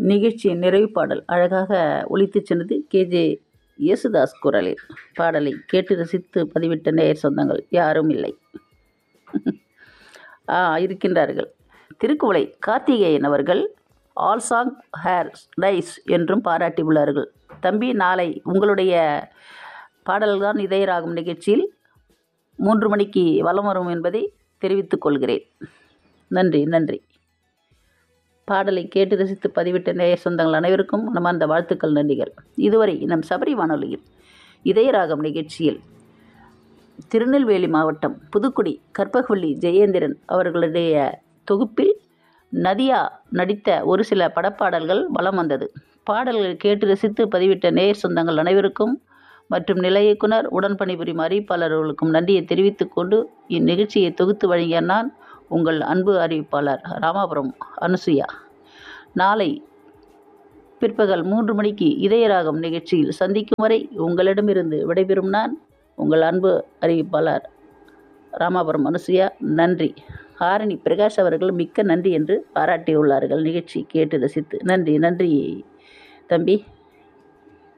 நிகழ்ச்சியின் நிறைவு பாடல் அழகாக ஒலித்துச் சென்றது கேஜே யேசுதாஸ் குரலில் பாடலை கேட்டு ரசித்து பதிவிட்ட நேயர் சொந்தங்கள் யாரும் இல்லை ஆ இருக்கின்றார்கள் திருக்குவளை கார்த்திகேயன் அவர்கள் ஆல் சாங் ஹேர் நைஸ் என்றும் பாராட்டியுள்ளார்கள் தம்பி நாளை உங்களுடைய பாடல்தான் இதயராகும் நிகழ்ச்சியில் மூன்று மணிக்கு வலம் வரும் என்பதை தெரிவித்துக் கொள்கிறேன் நன்றி நன்றி பாடலை கேட்டு ரசித்து பதிவிட்ட நேயர் சொந்தங்கள் அனைவருக்கும் நம்ம அந்த வாழ்த்துக்கள் நன்றிகள் இதுவரை நம் சபரி வானொலியில் இதயராகம் நிகழ்ச்சியில் திருநெல்வேலி மாவட்டம் புதுக்குடி கற்பகவள்ளி ஜெயேந்திரன் அவர்களுடைய தொகுப்பில் நதியா நடித்த ஒரு சில படப்பாடல்கள் வலம் வந்தது பாடல்கள் கேட்டு ரசித்து பதிவிட்ட நேயர் சொந்தங்கள் அனைவருக்கும் மற்றும் நிலை இயக்குனர் உடன் பணிபுரியும் அறிவிப்பாளர்களுக்கும் நன்றியை தெரிவித்துக் கொண்டு இந்நிகழ்ச்சியை தொகுத்து வழங்கிய நான் உங்கள் அன்பு அறிவிப்பாளர் ராமாபுரம் அனுசுயா நாளை பிற்பகல் மூன்று மணிக்கு இதயராகம் நிகழ்ச்சியில் சந்திக்கும் வரை உங்களிடமிருந்து விடைபெறும் நான் உங்கள் அன்பு அறிவிப்பாளர் ராமாபுரம் அனுசுயா நன்றி ஆரணி பிரகாஷ் அவர்கள் மிக்க நன்றி என்று பாராட்டியுள்ளார்கள் நிகழ்ச்சி கேட்டு ரசித்து நன்றி நன்றி தம்பி